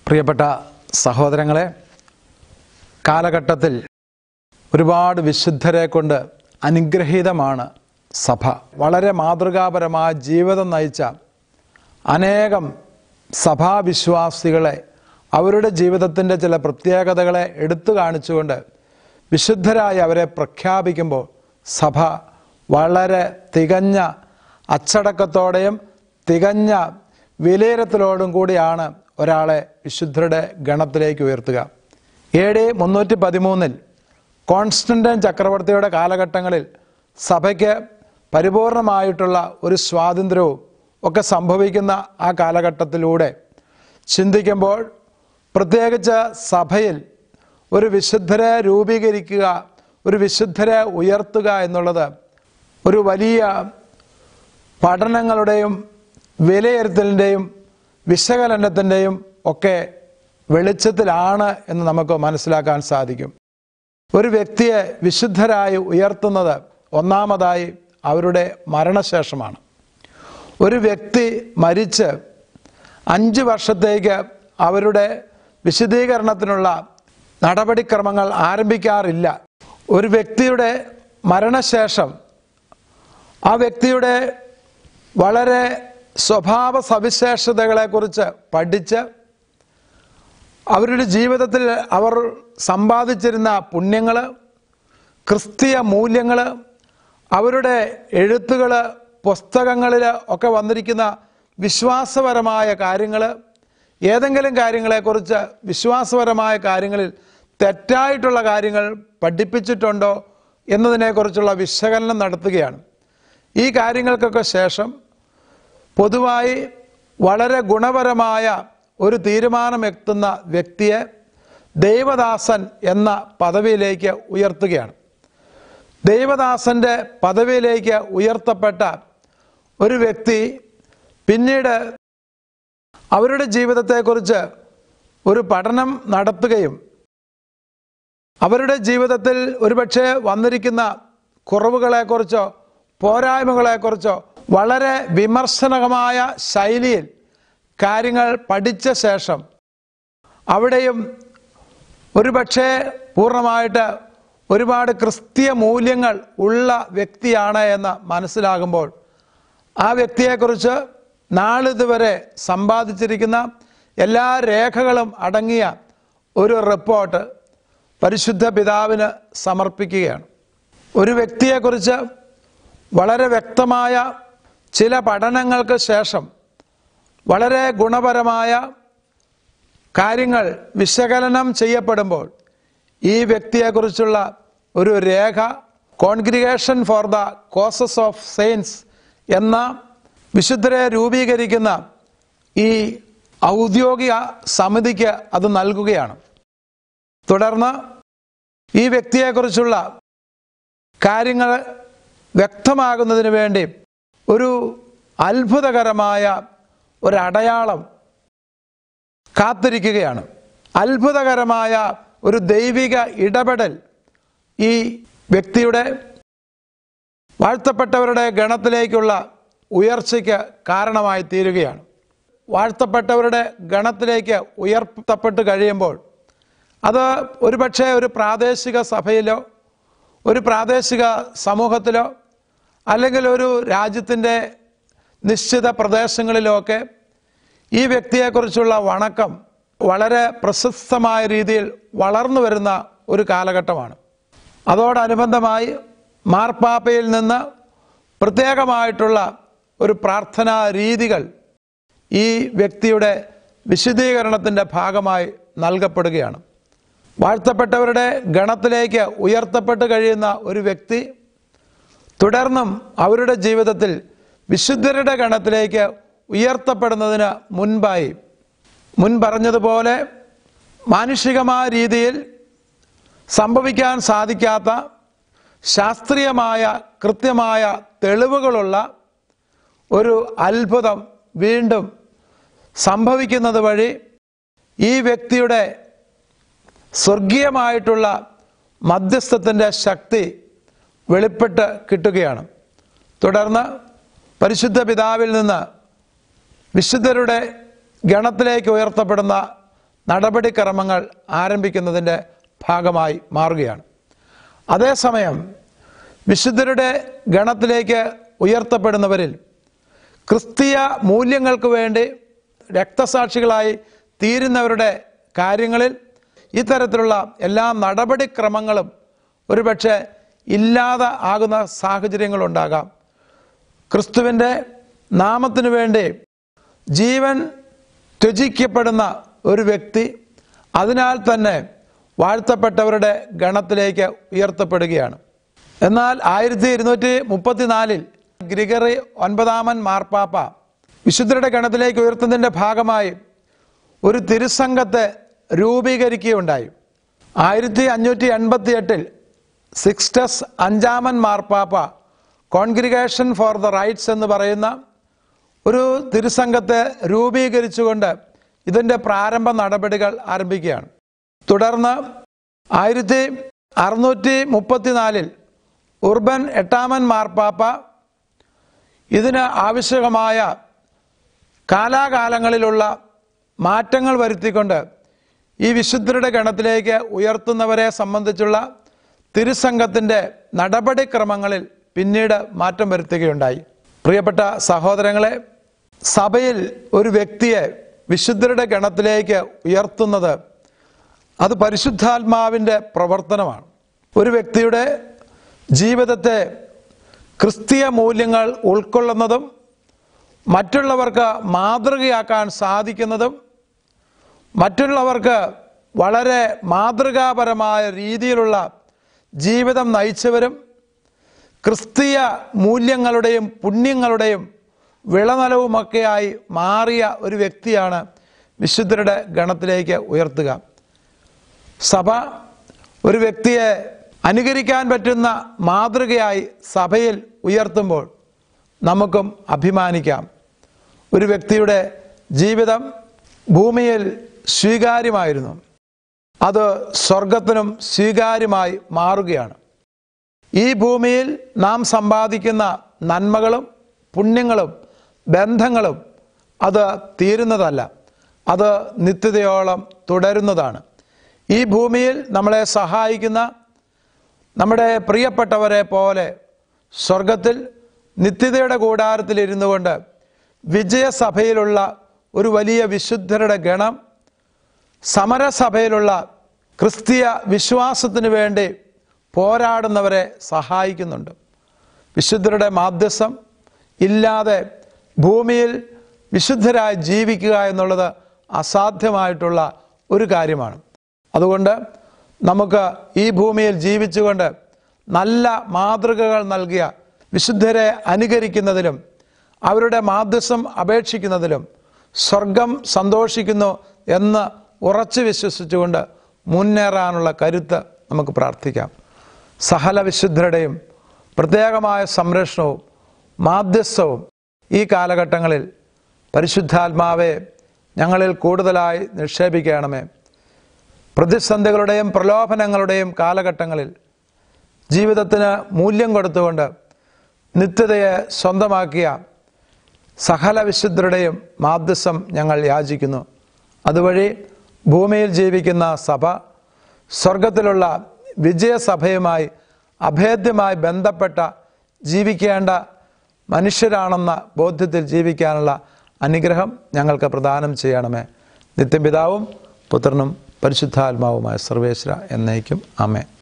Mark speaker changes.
Speaker 1: പ്രിയപ്പെട്ട സഹോദരങ്ങളെ കാലഘട്ടത്തിൽ ഒരുപാട് വിശുദ്ധരെ കൊണ്ട് അനുഗ്രഹീതമാണ് സഭ വളരെ മാതൃകാപരമായ ജീവിതം നയിച്ച അനേകം സഭാവിശ്വാസികളെ അവരുടെ ജീവിതത്തിൻ്റെ ചില പ്രത്യേകതകളെ എടുത്തു കാണിച്ചുകൊണ്ട് വിശുദ്ധരായി അവരെ പ്രഖ്യാപിക്കുമ്പോൾ സഭ വളരെ തികഞ്ഞ അച്ചടക്കത്തോടെയും തികഞ്ഞ വിലയിരുത്തലോടും കൂടിയാണ് ഒരാളെ വിശുദ്ധരുടെ ഗണത്തിലേക്ക് ഉയർത്തുക എ ഡി മുന്നൂറ്റി പതിമൂന്നിൽ കോൺസ്റ്റന്റൈൻ ചക്രവർത്തിയുടെ കാലഘട്ടങ്ങളിൽ സഭയ്ക്ക് പരിപൂർണമായിട്ടുള്ള ഒരു സ്വാതന്ത്ര്യവും ഒക്കെ സംഭവിക്കുന്ന ആ കാലഘട്ടത്തിലൂടെ ചിന്തിക്കുമ്പോൾ പ്രത്യേകിച്ച് സഭയിൽ ഒരു വിശുദ്ധരെ രൂപീകരിക്കുക ഒരു വിശുദ്ധരെ ഉയർത്തുക എന്നുള്ളത് ഒരു വലിയ പഠനങ്ങളുടെയും വിലയിരുത്തലിൻ്റെയും വിശകലനത്തിൻ്റെയും ഒക്കെ വെളിച്ചത്തിലാണ് എന്ന് നമുക്ക് മനസ്സിലാക്കാൻ സാധിക്കും ഒരു വ്യക്തിയെ വിശുദ്ധരായി ഉയർത്തുന്നത് ഒന്നാമതായി അവരുടെ മരണശേഷമാണ് ഒരു വ്യക്തി മരിച്ച് അഞ്ച് വർഷത്തേക്ക് അവരുടെ വിശദീകരണത്തിനുള്ള നടപടിക്രമങ്ങൾ ആരംഭിക്കാറില്ല ഒരു വ്യക്തിയുടെ മരണശേഷം ആ വ്യക്തിയുടെ വളരെ സ്വഭാവ സവിശേഷതകളെക്കുറിച്ച് പഠിച്ച് അവരുടെ ജീവിതത്തിൽ അവർ സമ്പാദിച്ചിരുന്ന പുണ്യങ്ങൾ ക്രിസ്തീയ മൂല്യങ്ങൾ അവരുടെ എഴുത്തുകൾ പുസ്തകങ്ങളിൽ ഒക്കെ വന്നിരിക്കുന്ന വിശ്വാസപരമായ കാര്യങ്ങൾ ഏതെങ്കിലും കാര്യങ്ങളെക്കുറിച്ച് വിശ്വാസപരമായ കാര്യങ്ങളിൽ തെറ്റായിട്ടുള്ള കാര്യങ്ങൾ പഠിപ്പിച്ചിട്ടുണ്ടോ എന്നതിനെക്കുറിച്ചുള്ള വിശകലനം നടത്തുകയാണ് ഈ കാര്യങ്ങൾക്കൊക്കെ ശേഷം പൊതുവായി വളരെ ഗുണപരമായ ഒരു തീരുമാനം എത്തുന്ന വ്യക്തിയെ ദൈവദാസൻ എന്ന പദവിയിലേക്ക് ഉയർത്തുകയാണ് ദൈവദാസന്റെ പദവിയിലേക്ക് ഉയർത്തപ്പെട്ട ഒരു വ്യക്തി പിന്നീട് അവരുടെ ജീവിതത്തെക്കുറിച്ച് ഒരു പഠനം നടത്തുകയും അവരുടെ ജീവിതത്തിൽ ഒരുപക്ഷെ വന്നിരിക്കുന്ന കുറവുകളെക്കുറിച്ചോ പോരായ്മകളെക്കുറിച്ചോ വളരെ വിമർശനകമായ ശൈലിയിൽ കാര്യങ്ങൾ പഠിച്ച ശേഷം അവിടെയും ഒരുപക്ഷെ പൂർണ്ണമായിട്ട് ഒരുപാട് ക്രിസ്തീയ മൂല്യങ്ങൾ ഉള്ള വ്യക്തിയാണ് എന്ന് മനസ്സിലാകുമ്പോൾ ആ വ്യക്തിയെക്കുറിച്ച് നാളിതുവരെ സമ്പാദിച്ചിരിക്കുന്ന എല്ലാ രേഖകളും അടങ്ങിയ ഒരു റിപ്പോർട്ട് പരിശുദ്ധ പിതാവിന് സമർപ്പിക്കുകയാണ് ഒരു വ്യക്തിയെക്കുറിച്ച് വളരെ വ്യക്തമായ ചില പഠനങ്ങൾക്ക് ശേഷം വളരെ ഗുണപരമായ കാര്യങ്ങൾ വിശകലനം ചെയ്യപ്പെടുമ്പോൾ ഈ വ്യക്തിയെക്കുറിച്ചുള്ള ഒരു രേഖ congregation for the causes of saints എന്ന വിശുദ്ധരെ രൂപീകരിക്കുന്ന ഈ ഔദ്യോഗിക സമിതിക്ക് അത് നൽകുകയാണ് തുടർന്ന് ഈ വ്യക്തിയെക്കുറിച്ചുള്ള കാര്യങ്ങൾ വ്യക്തമാകുന്നതിന് വേണ്ടി ഒരു അത്ഭുതകരമായ ഒരു അടയാളം കാത്തിരിക്കുകയാണ് അത്ഭുതകരമായ ഒരു ദൈവിക ഇടപെടൽ ഈ വ്യക്തിയുടെ വാഴ്ത്തപ്പെട്ടവരുടെ ഗണത്തിലേക്കുള്ള ഉയർച്ചയ്ക്ക് കാരണമായി തീരുകയാണ് വാഴ്ത്തപ്പെട്ടവരുടെ ഗണത്തിലേക്ക് ഉയർത്തപ്പെട്ട് കഴിയുമ്പോൾ അത് ഒരുപക്ഷെ ഒരു പ്രാദേശിക സഭയിലോ ഒരു പ്രാദേശിക സമൂഹത്തിലോ അല്ലെങ്കിൽ ഒരു രാജ്യത്തിൻ്റെ നിശ്ചിത പ്രദേശങ്ങളിലോ ഒക്കെ ഈ വ്യക്തിയെക്കുറിച്ചുള്ള വണക്കം വളരെ പ്രശസ്തമായ രീതിയിൽ വളർന്നു വരുന്ന ഒരു കാലഘട്ടമാണ് അതോടനുബന്ധമായി മാർപ്പാപ്പയിൽ നിന്ന് പ്രത്യേകമായിട്ടുള്ള ഒരു പ്രാർത്ഥനാ രീതികൾ ഈ വ്യക്തിയുടെ വിശദീകരണത്തിൻ്റെ ഭാഗമായി നൽകപ്പെടുകയാണ് വാഴ്ത്തപ്പെട്ടവരുടെ ഗണത്തിലേക്ക് ഉയർത്തപ്പെട്ട് കഴിയുന്ന ഒരു വ്യക്തി തുടർന്നും അവരുടെ ജീവിതത്തിൽ വിശുദ്ധരുടെ ഗണത്തിലേക്ക് ഉയർത്തപ്പെടുന്നതിന് മുൻപായി മുൻ പറഞ്ഞതുപോലെ മാനുഷികമായ രീതിയിൽ സംഭവിക്കാൻ സാധിക്കാത്ത ശാസ്ത്രീയമായ കൃത്യമായ തെളിവുകളുള്ള ഒരു അത്ഭുതം വീണ്ടും സംഭവിക്കുന്നത് വഴി ഈ വ്യക്തിയുടെ സ്വർഗീയമായിട്ടുള്ള മധ്യസ്ഥത്തിൻ്റെ ശക്തി വെളിപ്പെട്ട് കിട്ടുകയാണ് തുടർന്ന് പരിശുദ്ധ പിതാവിൽ നിന്ന് വിശുദ്ധരുടെ ഗണത്തിലേക്ക് ഉയർത്തപ്പെടുന്ന നടപടിക്രമങ്ങൾ ആരംഭിക്കുന്നതിൻ്റെ ഭാഗമായി മാറുകയാണ് അതേസമയം വിശുദ്ധരുടെ ഗണത്തിലേക്ക് ഉയർത്തപ്പെടുന്നവരിൽ ക്രിസ്തീയ മൂല്യങ്ങൾക്ക് വേണ്ടി രക്തസാക്ഷികളായി തീരുന്നവരുടെ കാര്യങ്ങളിൽ ഇത്തരത്തിലുള്ള എല്ലാ നടപടിക്രമങ്ങളും ഒരുപക്ഷെ ഇല്ലാതെ ആകുന്ന സാഹചര്യങ്ങളുണ്ടാകാം ക്രിസ്തുവിൻ്റെ നാമത്തിനു വേണ്ടി ജീവൻ ത്യജിക്കപ്പെടുന്ന ഒരു വ്യക്തി അതിനാൽ തന്നെ വാഴ്ത്തപ്പെട്ടവരുടെ ഗണത്തിലേക്ക് ഉയർത്തപ്പെടുകയാണ് എന്നാൽ ആയിരത്തി ഇരുന്നൂറ്റി മുപ്പത്തിനാലിൽ ഗ്രിഗറി ഒൻപതാമൻ മാർപ്പാപ്പ വിശുദ്ധരുടെ ഗണത്തിലേക്ക് ഉയർത്തുന്നതിൻ്റെ ഭാഗമായി ഒരു തിരുസംഘത്തെ രൂപീകരിക്കുകയുണ്ടായി ആയിരത്തി അഞ്ഞൂറ്റി എൺപത്തി എട്ടിൽ സിക്സ്റ്റസ് അഞ്ചാമൻ മാർപ്പാപ്പ കോൺഗ്രിഗേഷൻ ഫോർ ദ റൈറ്റ്സ് എന്ന് പറയുന്ന ഒരു തിരുസംഘത്തെ രൂപീകരിച്ചുകൊണ്ട് ഇതിൻ്റെ പ്രാരംഭ നടപടികൾ ആരംഭിക്കുകയാണ് തുടർന്ന് ആയിരത്തി അറുന്നൂറ്റി മുപ്പത്തിനാലിൽ ഉർബൻ എട്ടാമൻ മാർപ്പാപ്പ ഇതിന് ആവശ്യമായ കാലാകാലങ്ങളിലുള്ള മാറ്റങ്ങൾ വരുത്തിക്കൊണ്ട് ഈ വിശുദ്ധരുടെ ഗണത്തിലേക്ക് ഉയർത്തുന്നവരെ സംബന്ധിച്ചുള്ള തിരുസംഘത്തിൻ്റെ നടപടിക്രമങ്ങളിൽ പിന്നീട് മാറ്റം വരുത്തുകയുണ്ടായി പ്രിയപ്പെട്ട സഹോദരങ്ങളെ സഭയിൽ ഒരു വ്യക്തിയെ വിശുദ്ധരുടെ ഗണത്തിലേക്ക് ഉയർത്തുന്നത് അത് പരിശുദ്ധാത്മാവിൻ്റെ പ്രവർത്തനമാണ് ഒരു വ്യക്തിയുടെ ജീവിതത്തെ ക്രിസ്തീയ മൂല്യങ്ങൾ ഉൾക്കൊള്ളുന്നതും മറ്റുള്ളവർക്ക് മാതൃകയാക്കാൻ സാധിക്കുന്നതും മറ്റുള്ളവർക്ക് വളരെ മാതൃകാപരമായ രീതിയിലുള്ള ജീവിതം നയിച്ചവരും ക്രിസ്തീയ മൂല്യങ്ങളുടെയും പുണ്യങ്ങളുടെയും വിളനിലവുമൊക്കെയായി മാറിയ ഒരു വ്യക്തിയാണ് വിശുദ്ധരുടെ ഗണത്തിലേക്ക് ഉയർത്തുക സഭ ഒരു വ്യക്തിയെ അനുകരിക്കാൻ പറ്റുന്ന മാതൃകയായി സഭയിൽ ഉയർത്തുമ്പോൾ നമുക്കും അഭിമാനിക്കാം ഒരു വ്യക്തിയുടെ ജീവിതം ഭൂമിയിൽ സ്വീകാര്യമായിരുന്നു അത് സ്വർഗത്തിനും സ്വീകാര്യമായി മാറുകയാണ് ഈ ഭൂമിയിൽ നാം സമ്പാദിക്കുന്ന നന്മകളും പുണ്യങ്ങളും ബന്ധങ്ങളും അത് തീരുന്നതല്ല അത് നിത്യതയോളം തുടരുന്നതാണ് ഈ ഭൂമിയിൽ നമ്മളെ സഹായിക്കുന്ന നമ്മുടെ പ്രിയപ്പെട്ടവരെ പോലെ സ്വർഗത്തിൽ നിത്യതയുടെ കൂടാരത്തിൽ ഇരുന്നു കൊണ്ട് വിജയസഭയിലുള്ള ഒരു വലിയ വിശുദ്ധരുടെ ഗണം സമരസഭയിലുള്ള ക്രിസ്തീയ വിശ്വാസത്തിന് വേണ്ടി പോരാടുന്നവരെ സഹായിക്കുന്നുണ്ട് വിശുദ്ധരുടെ മാധ്യസം ഇല്ലാതെ ഭൂമിയിൽ വിശുദ്ധരായി ജീവിക്കുക എന്നുള്ളത് അസാധ്യമായിട്ടുള്ള ഒരു കാര്യമാണ് അതുകൊണ്ട് നമുക്ക് ഈ ഭൂമിയിൽ ജീവിച്ചുകൊണ്ട് നല്ല മാതൃകകൾ നൽകിയ വിശുദ്ധരെ അനുകരിക്കുന്നതിലും അവരുടെ മാധ്യസം അപേക്ഷിക്കുന്നതിലും സ്വർഗം സന്തോഷിക്കുന്നു എന്ന് ഉറച്ചു വിശ്വസിച്ചുകൊണ്ട് മുന്നേറാനുള്ള കരുത്ത് നമുക്ക് പ്രാർത്ഥിക്കാം സകല വിശുദ്ധരുടെയും പ്രത്യേകമായ സംരക്ഷണവും മാധ്യസ്ഥവും ഈ കാലഘട്ടങ്ങളിൽ പരിശുദ്ധാത്മാവെ ഞങ്ങളിൽ കൂടുതലായി നിക്ഷേപിക്കണമേ പ്രതിസന്ധികളുടെയും പ്രലോഭനങ്ങളുടെയും കാലഘട്ടങ്ങളിൽ ജീവിതത്തിന് മൂല്യം കൊടുത്തുകൊണ്ട് നിത്യതയെ സ്വന്തമാക്കിയ സകല വിശുദ്ധരുടെയും മാധ്യസം ഞങ്ങൾ യാചിക്കുന്നു അതുവഴി ഭൂമിയിൽ ജീവിക്കുന്ന സഭ സ്വർഗത്തിലുള്ള വിജയസഭയുമായി അഭേദ്യമായി ബന്ധപ്പെട്ട ജീവിക്കേണ്ട മനുഷ്യരാണെന്ന ബോധ്യത്തിൽ ജീവിക്കാനുള്ള അനുഗ്രഹം ഞങ്ങൾക്ക് പ്രദാനം ചെയ്യണമേ നിത്യപിതാവും പുത്രനും പരിശുദ്ധാത്മാവുമായ സർവേശ്വര എന്നേക്കും അമേ